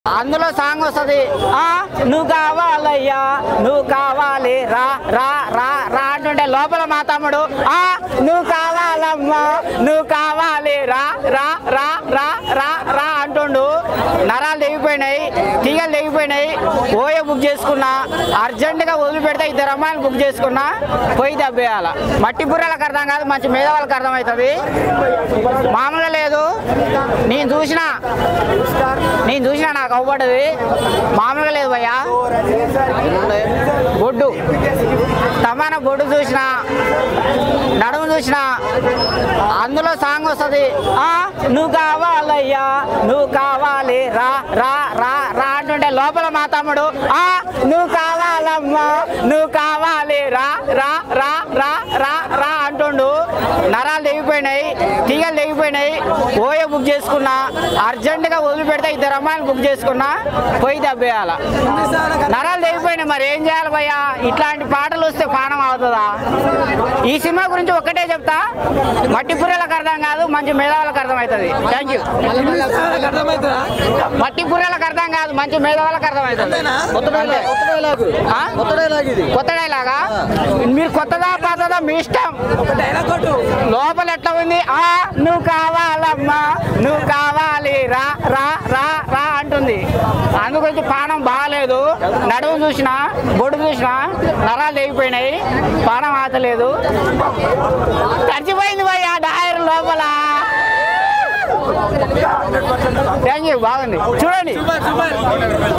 అందులో సాంగ్ వస్తుంది ఆ నువ్వు కావాలయ్యా నువ్వు కావాలి రా రా రా రా అంటుంటే లోపల మా తమ్ముడు ఆ నువ్వు కావాలమ్మా నువ్వు కావాలి రా రా రా రా రా రా అంటుండు నరాలు తెగిపోయినాయి తీగలు తెగిపోయినాయి ఓయో బుక్ చేసుకున్నా అర్జెంటుగా వదిలిపెడితే ఇద్దరు అమ్మాయిలు బుక్ చేసుకున్నా పోయి దబ్బేయాల మట్టి బుర్రలకు అర్థం కాదు మంచి మీద వాళ్ళకి అర్థమవుతుంది మామూలుగా లేదు నేను చూసిన నేను చూసిన నాకు అవ్వబడ్డది మామూలుగా లేదు భయ్యా బొడ్డు తమాన బొడ్డు చూసిన నడుము చూసిన అందులో సాంగ్ వస్తుంది ఆ నువ్వు కావాలయ్యా నువ్వు కావాలి రా రా రా రా అంటుంటే లోపల మా తమ్ముడు ఆ నువ్వు కావాలమ్మా నువ్వు కావాలి రా రా రా రా రా రా అంటుండు నరాలు తెగిపోయినాయి తీగలు తెగిపోయినాయి ఓయో బుక్ చేసుకున్నా అర్జెంటుగా వదిలిపెడితే ఇద్దరు అమ్మాయిలు బుక్ చేసుకున్నా పోయి దబ్బేయాల నరాలు తెగిపోయినాయి మరి ఏం చేయాలి భయ్యా ఇట్లాంటి పాటలు వస్తే పానం అవుతుందా ఈ సినిమా గురించి ఒక్కటే చెప్తా మట్టి పుర్రెలకు అర్థం కాదు మంచి మేధావులకు అర్థమవుతుంది థ్యాంక్ యూ మట్టి పుర్రెలకు అర్థం కాదు మంచి మేధావులకు అర్థమవుతుంది ఆ? కొత్త డైలాగా మీరు కొత్తదా పాతదా మీ ఇష్టం లోపల ఎట్లా ఉంది ఆ నువ్వు కావాలమ్మా నువ్వు కావాలి రా రా రా రా అంటుంది అందుగురించి పానం బాగాలేదు నడుము చూసినా బొడ్డు చూసినా నరాలు తెగిపోయినాయి పానం ఆతలేదు తడిచిపోయింది భయ్య డైర్ లోపల థ్యాంక్ యూ బాగుంది చూడండి